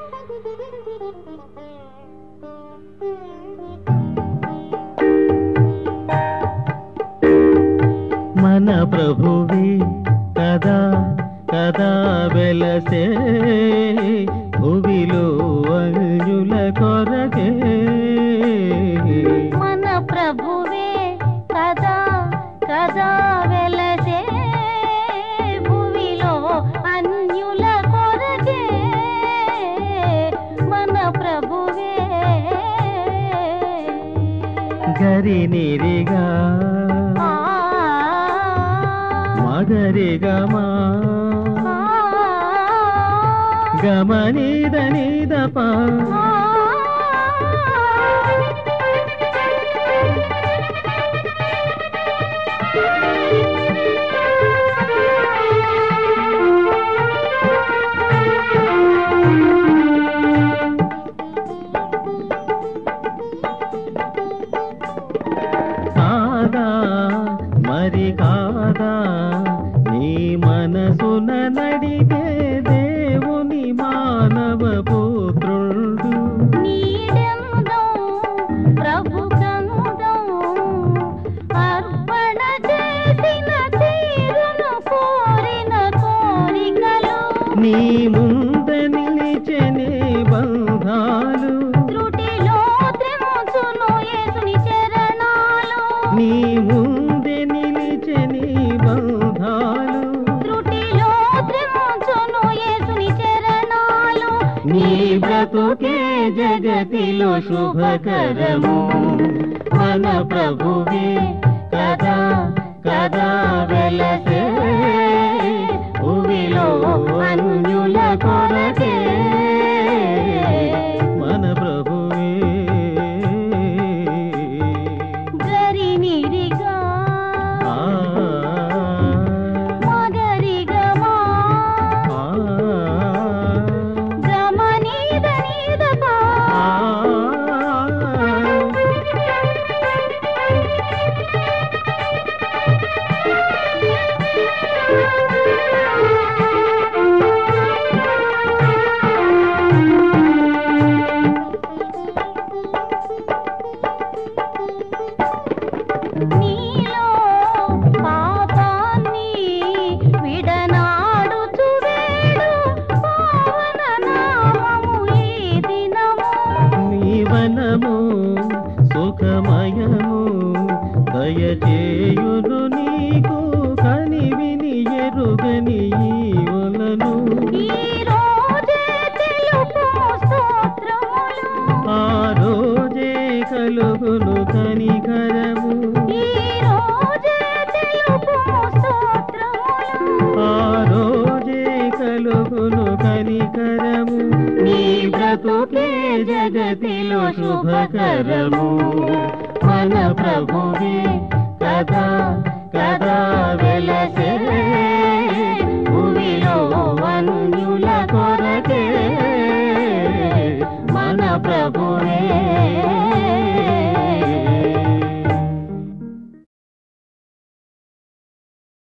మన ప్రభువే కదా కదా వెలసే భువిలో అంజుల కొరకే మన ప్రభువే కదా కదా వెలసే భూమిలో అన్యుల కొరకే మన ప్రభువే గరి నిరిగా ఆ, మగరిగా మా ఆ, గమనీద నీద పా ఆ. కాదా మరి కాదా నీ మనసున నడిపే దేవుని మానవ పుత్రుడు నీడెందం ప్రభుకందం అర్పణ చేసిన తీరును కోరిన కోరికలు నీ ముంద నిలిచెనే బంధాలు త్రుటిలో త్రిముచును యేసుని చరణాలు నీ ముందే నిలిచెని బంధాలు త్రుటిలో త్రిముచును యేసుని చరణాలు నీ బ్రతుకే జగతిలో శుభకరము మన ప్రభువే కదా కదా వెలసే భూమిలో అన్యుల కొరకే మన ప్రభువే గరి నిరిగా ఆ, మగరిగా మా ఆ, గమనీద నీద పా ఆ. నీలో పాపాన్ని విడనాడుచు వేడు పావన నామము ఈ దినము నీవనము సుఖమయము దయచేయును నీకు కని విని ఎరుగని ఈవులను ఈ రోజే తెలుపుము స్తోత్రములు ఆ రోజే కలుగును కనికరము ఈ రోజే తెలుపుము స్తోత్రములు ఆ రోజే కలుగును కనికరము నీ బ్రతుకే జగతిలో శుభకరము మన ప్రభువే కదా కదా వెలసే